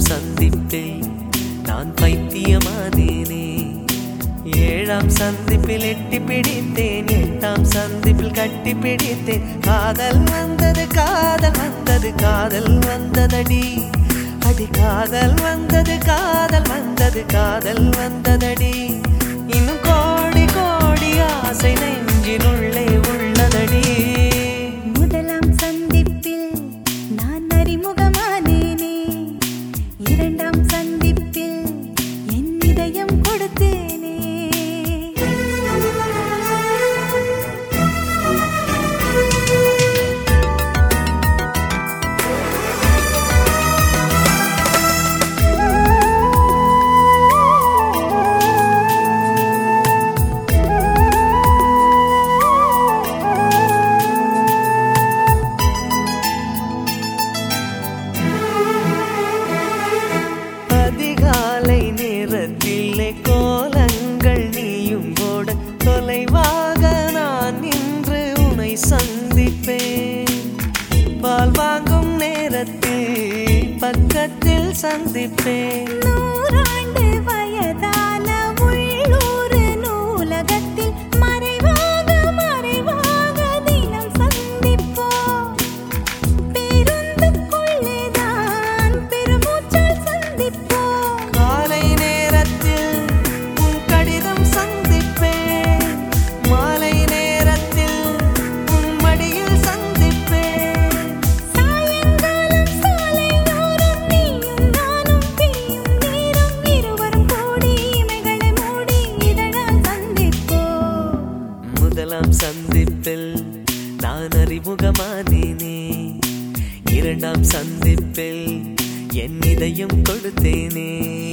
சந்திப்பில் நான் பைத்தியமானேனே ஏழாம் சந்திப்பில் எட்டி பிடித்தேன் எட்டாம் சந்திப்பில் கட்டி பிடித்தேன் காதல் வந்தது காதல் வந்தது காதல் வந்ததடி அடி காதல் வந்தது காதல் வந்தது காதல் வந்ததடி இன்னும் கோடி கோடி ஆசை நெஞ்சினுள்ளே உள்ளதடி முதலாம் சந்திப்பில் நான் அறிமுகமானேனே இரண்டாம் சந்திப்பில் என் இதயம் கொடுத்தேனே அதிகாலை நேரத்திலே கோலங்கள் நீயும் போட தொலைவாக நான் நின்று உனை சந்திப்பேன் பால் வாங்கும் நேரத்தில் பக்கத்தில் சந்திப்பேன் நூறாண்டு வயதான உள்ளூர் நூலகத்தில் மறைவாக மறைவாக தினம் சந்திப்போம் பேருந்துக்குள்ளேதான் பெருமூச்சால் சந்திப்போம் காலை நேரத்தில் உன் கடிதம் சந்திப்பேன் மாலை நேரத்தில் உன் மடியில் சந்திப்பேன் சாயங்காலம் சாலையோரம் நீயும் நானும் பிரியும் நேரம் இருவரும் கூடி இமைகளை மூடி இதழால் சந்திப்போம் முதலாம் சந்திப்பில் நான் அறிமுகமானேனே இரண்டாம் சந்திப்பில் என் இதயம் கொடுத்தேனே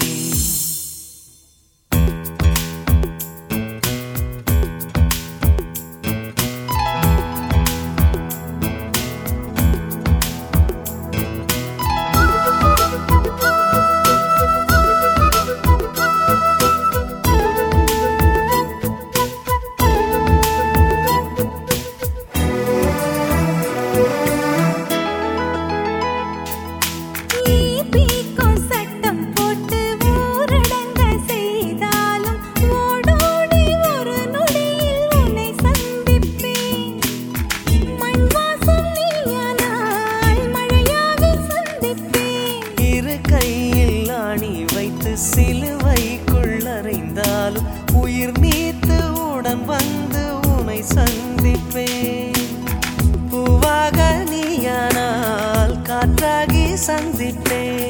ஈபிக்கும் சட்டம் போட்டு ஊரடங்க செய்தாலும் ஓடோடி ஒரு நொடியில் உன்னை சந்திப்பேன் மண் வாசம் நீயானால் மழையாக சந்திப்பேன் இரு கையில் ஆணி வைத்து சிலுவைக்குள் அறைந்தாலும் உயிர் நீத்து உடன் வந்து உனை சந்திப்பேன் பூவாக நீயானால் காற்றாகி சந்திப்பேன்